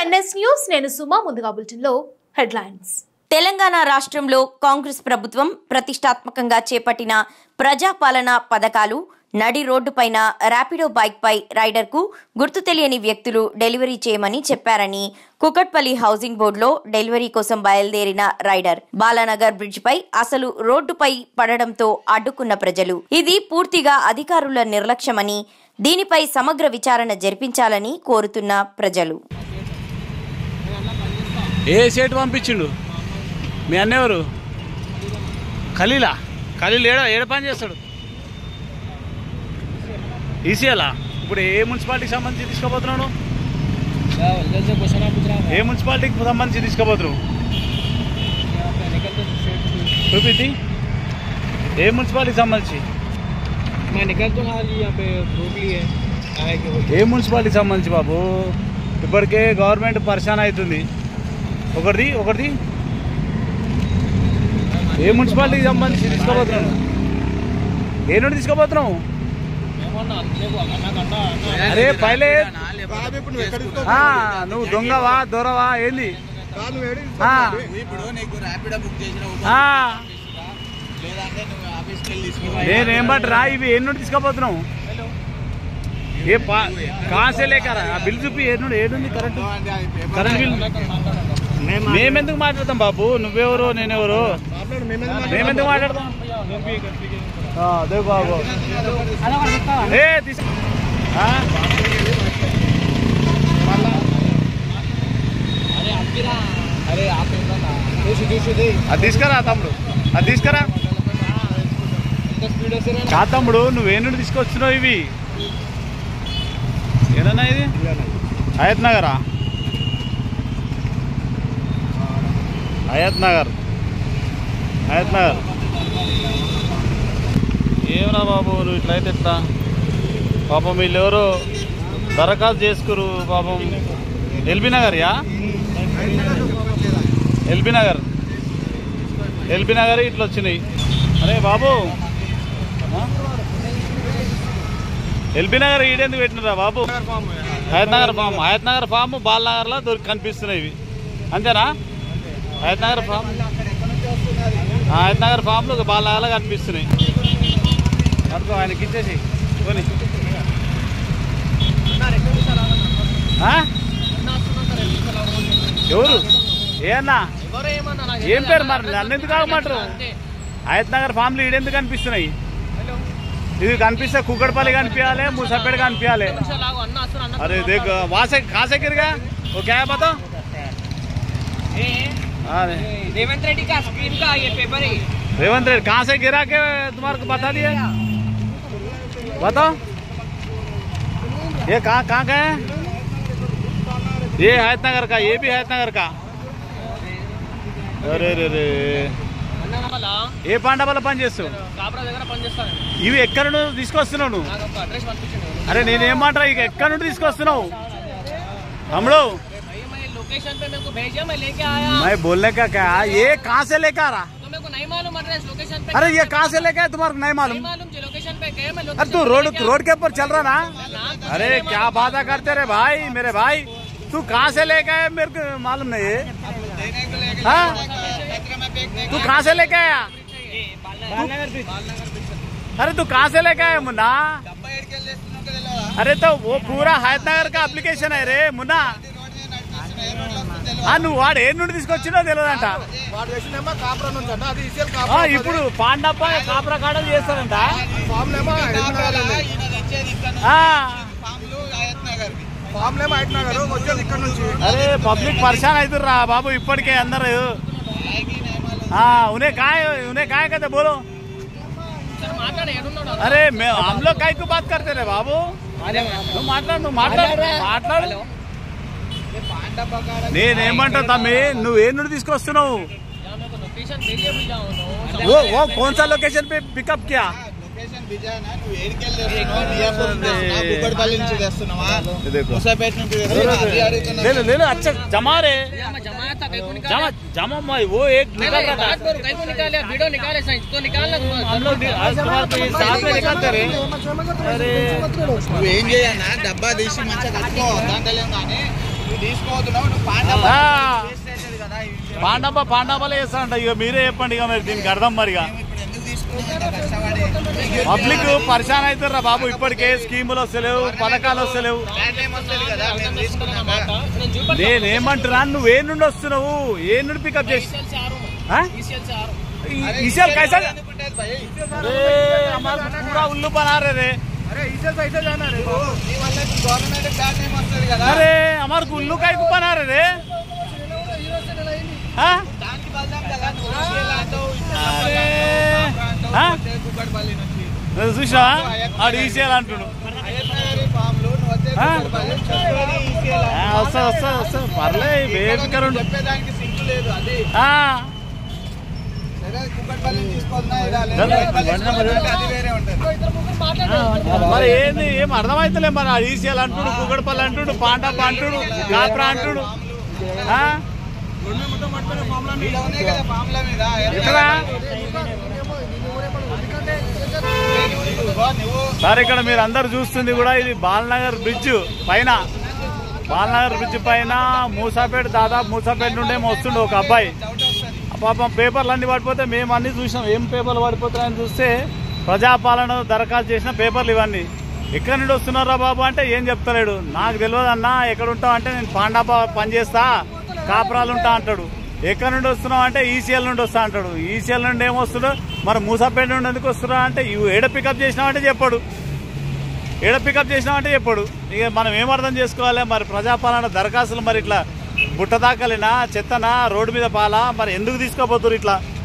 NS news నేను సుమా ముందుగా బులెటిన్లో హెడ్లైన్స్ తెలంగాణ రాష్ట్రంలో కాంగ్రెస్ ప్రభుత్వం ప్రతిష్టాత్మకంగా చేపట్టిన ప్రజాపాలన పథకాలు నడి రోడ్డుపైన ర్యాపిడో బైక్పై రైడర్కు గుర్తు తెలియని వ్యక్తులు డెలివరీ చేయమని చెప్పారని కుకట్పల్లి హౌసింగ్ బోర్డులో డెలివరీ కోసం బయలుదేరిన రైడర్ బాలానగర్ బ్రిడ్జిపై అసలు రోడ్డుపై పడడంతో అడ్డుకున్న ప్రజలు ఇది పూర్తిగా అధికారుల నిర్లక్ష్యమని దీనిపై సమగ్ర విచారణ జరిపించాలని కోరుతున్న ప్రజలు ఏ సేటు పంపించిండు మీ అన్న ఎవరు ఖలీలా ఖలీల్ ఏడ ఏడ పని చేస్తాడు ఈసీఎలా ఇప్పుడు ఏ మున్సిపాలిటీకి సంబంధించి తీసుకోబోతున్నావు उधर से क्वेश्चन आप पूछ रहा ఏ మున్సిపాలిటీకి సంబంధించి తీసుకోబోతున్నావు यहाँ पे निकलते तो straight- చూపించి ఏ మున్సిపాలిటీకి సంబంధించి मैं निकल तो हाल ही यहाँ पे रोक ली है आए कि वो ఏ మున్సిపాలిటీకి సంబంధించి బాబు ఇప్పటికే గవర్నమెంట్ పరిశాన్ అవుతుంది ఒకటిది ఒకటిది ఏ మున్సిపాలిటీకి సంబంధించి తీసుకోబోతున్నావు ఏ నుండి తీసుకోబోతున్నావు ఏమన్నా అంతసేపు అన్నా కన్నా అన్నా అరే పైలే ఆ, నువ్వు దొంగవా దొరవా ఏంది ఆ, ఇప్పుడు నీకు ర్యాపిడో బుక్ చేసిన ఆ, లేదంటే నువ్వు ఆఫీస్కి వెళ్ళి తీసుకో నేనేం బట్టి రా ఇవి ఏ నుండి తీసుకోబోతున్నావు ఏ పా కాసే లేకరా ఆ బిల్ చూపి ఏ నుండి ఏడుంది కరెంట్ కరెంట్ బిల్ మేమెందుకు మాట్లాడతాం బాబు నువ్వెవరు నేనెవరు మేమెందుకు మాట్లాడతాం ఆ, అదే బాబు ఏ తీసు ఆ? अरे आपकी ना अरे आप చూసి చూసి అది తీసుకురా తమ్ముడు అది తీసుకురా ఎంత స్పీడ్ వస్తే కా తమ్ముడు నువ్వే నుండి తీసుకొచ్చినావు ఇవి ఏదన్నా ఇది హయత్ నగరా హయత్ నగర్ హయత్ నగర్ ఏమరా బాబు నువ్వు ఇట్లయితే ఎట్లా పాపం వీళ్ళెవరో దరఖాస్తు చేసుకురు పాపం ఎల్బీ నగర్ యా ఎల్బీ నగర్ ఎల్బీ నగర్ ఇట్లా వచ్చినాయి అరే బాబు ఆ? ఎల్బీ నగర్ ఈడెందుకు పెట్టినరా బాబు హయత్ నగర్ ఫామ్ హయత్ నగర్ ఫామ్ బాల్ నగర్లో దొరికి కనిపిస్తున్నాయి ఇవి అంతేనా హయత్ నగర్ ఫామ్ ఆ, హయత్ నగర్ ఫామ్లో ఒక బాల్ నగర్లో కనిపిస్తున్నాయి అనుకో ఆయనకి ఇచ్చేసి కొని ఆ? ఎవరు ఏ అన్నా ఎవరో ఏమన్నా నాకు ఏం పేరు మరి నన్ను ఎందుకు ఆగమంటారు అంతే హయత్ నగర్ ఫామ్లు ఈడెందుకు కనిపిస్తున్నాయి ఇది కనిపిస్తే కుక్కడపల్లి కనిపించాలి ముసపేట కనిపించాలి నిమిషాలు ఆగు, అన్న వస్తున్నా, అన్న अरे देख वहाँ से कहाँ से गिर गया वो क्या है बताओ ఏ, हाँ रेवंत रेड्डी का स्क्रीन का ये पेपर है रेवंत रेड्डी कहाँ से गिरा के तुम्हारे को बता दिया बताओ ये कहाँ कहाँ का है ये हैत नगर का ये भी हैत नगर का అరే రే రే అన్న వల్ల ఏ పాండ వల్ల పని చేస్తావు కాబ్రా దగ్గర పనిచేస్తాను ఇవి ఎక్కడ నుండి తీసుకొస్తున్నావు నువ్వు నాకు ఒక అడ్రస్ పంపించండి అరే నేనేమంటారా ఇక ఎక్కడ నుండి తీసుకొస్తున్నావు తమ్ముడు भाई मैं लोकेशन पे मेरे को भेजा मैं लेके आया मैं बोलने का क्या ये कहाँ से लेकर आ रहा तो मेरे को नहीं मालूम एड्रेस लोकेशन पे अरे ये कहाँ से लेके आए तुम्हारे को नहीं नहीं मालूम मालूम जो लोकेशन पे गए मैं अरे तू रोड रोड के ऊपर चल रहा ना अरे क्या बात करते रे भाई मेरे भाई तू कहाँ से लेके आया मेरे को मालूम नहीं है हाँ? तू कहाँ से लेके आया अरे तू कहाँ से लेके आया मुन्ना अरे तो वो पूरा हयత్ నగర్ का అప్లికేషన్ है రే మున్నా ఆ, నువ్వు వాడు ఏ నుండి తీసుకొచ్చినో తెలియదంట వాడు వేసినేమో కాపురం నుంచి అంట అది ఇసేల్ ఆ, ఇప్పుడు పాండప్ప కాపురా కాడలు చేస్తారంట ఫామ్ ఏమో ఆ, ఫామ్ ఏమో అయిపోయినారు వచ్చేది ఇక్కడ నుంచి అరే పబ్లిక్ పరిశాన్ అవుతుర్రా బాబు ఇప్పటికే అందరు ఆ, उन्हें काय उन्हें काय कहते बोलो సరే మాట్లాడు ఏడున్నాడు अरे मैं हम लोग काय को बात करते रे बाबू నువ్వు మాట్లాడు నువ్వు మాట్లాడు మాట్లాడు నేనేమంటా తమ్మి నువ్వు ఏ నుండి తీసుకొస్తున్నావు यहाँ मेरे को लोकेशन भेजे भी जाओ नो वो वो कौन सा लोकेशन पे पिकअप किया లొకేషన్ బిజానా నువ్వు ఏడికి వెళ్తున్నావు బియాపూర్ నుంచి తెస్తున్నావా? కుక్కడపల్లి నుంచి తెస్తున్నావా ये देखो ముసాపేట నుంచి తెస్తున్నావా? అది అడుగుతున్నా. ले लो ले लो अच्छा जमा रे मैं जमाया था कहीं को जमा निकाला जमा मैं वो एक नहीं निकल नहीं रहा बात था करो कहीं को निकाले वीडियो निकाले साइंस तो निकालना हम लोग नि- आज तुम्हारे को ये साथ में निकालते रे अरे నువ్వు ఏం చేయన్నా డబ్బా తీసి మంచిగా కట్టుకో దాంట్లో కానీ నువ్వు తీసుకోవద్దున్నావు నువ్వు పాండా ఆ. వేస్ట్ అవుతుంది కదా ఈ విషయం. పాండవ పాండవలే చేస్తారంట ఇక మీరే చెప్పండి ఇక మరి దీనికి అర్థం మరిగా మేము ఇప్పుడు ఎందుకు తీసుకున్నాం కష్టపడి పబ్లిక్ పరిశాన్ అవుతారా బాబు ఇప్పటికే స్కీములు వస్తలేవు పథకాలు వస్తలేవు బ్రాండ్ నేమ్ వస్తుంది కదా మేము తీసుకున్నాక నేను చూపెడతా నేనేమంటున్నా నువ్వు ఏ నుండి వస్తున్నావు ఏ నుండి పికప్ చేసి ఈసీఎల్ से आ रहा हूँ ఆ? मैं ఈసీఎల్ से आ रहा हूँ ఈ- ఈసారి కైసా ఎందుకుంటుంది భయ్? अरे हमारा पूरा उल्लू बना रहे रे నీ వల్ల గవర్నమెంట్ బ్రాండ్ నేమ్ వస్తుంది కదా अरे हमारे उल्लू का ही बना रहे रे हाँ? దానికి బలదాం కదా నువ్వు ఈసీఎల్ అంటావు, అరే. ఇట్లా అంటావు, ఆ? వచ్చే కుక్కడపల్లి నుంచి నువ్వు చూసావా ఆడు ఈసీఎల్ అంటుడు అయ్యప్ప ఫామ్లు నువ్వు వచ్చే ఆ? కుక్కడపల్లి నుంచి చెప్పేది ఈసీఎల్ ఆ, వస్తా వస్తా వస్తా పర్లే బేఫికర్ ఉండు చెప్పేదానికి సింక్ లేదు అది ఆ, సరే కుక్కడపల్లి తీసుకొన్నా ఇదా లేదు. చలో, కుక్కడపల్లి బండి నెంబర్ తీసుకొన్నా అది వేరే ఉంటుంది మరి ఏంది ఏం అర్థమైతలే మరి ఆడు ఈసీఎల్ అంటుడు కుక్కడపల్లి అంటుడు పాండప్ప అంటుడు కాప్రా అంటుడు ఆ? ఇలా ఉన్నాయి కదా ఫామ్ల మీద ఎక్కడ ఇదిగో నువ్వు సార్ ఇక్కడ మీరు అందరు చూస్తుంది కూడా ఇది బాలనగర్ బ్రిడ్జ్ పైన బాలనగర్ బ్రిడ్జ్ పైన మూసాపేట దాదాపు మూసాపేట నుండి ఏమో వస్తుండే ఒక అబ్బాయి ఆ పాపం పేపర్లు అన్ని పడిపోతే మేము అన్ని చూసాం ఏం పేపర్లు పడిపోతున్నాయని చూస్తే ప్రజాపాలన దరఖాస్తు చేసిన పేపర్లు ఇవన్నీ ఎక్కడి నుండి వస్తున్నారా బాబు అంటే ఏం చెప్తలేడు నాకు తెలియదు అన్న ఎక్కడ ఉంటావు అంటే నేను పాండాపా పనిచేస్తా కాపురాలు ఉంటా అంటాడు ఎక్కడి నుండి వస్తున్నావు అంటే ఈసీఎల్ నుండి వస్తా అంటాడు ఈసీఎల్ నుండి ఏమొస్తుందో మరి మూసాపేట నుండి ఎందుకు వస్తున్నావు అంటే ఇవి ఏడ పికప్ చేసినావంటే చెప్పాడు ఏడ పికప్ చేసినామంటే చెప్పాడు ఇక మనం ఏం అర్థం చేసుకోవాలి మరి ప్రజాపాలన దరఖాస్తులు మరి ఇట్లా బుట్ట దాకలేనా చెత్తనా రోడ్డు మీద పాలా మరి ఎందుకు తీసుకోపోతున్నారు ఇట్లా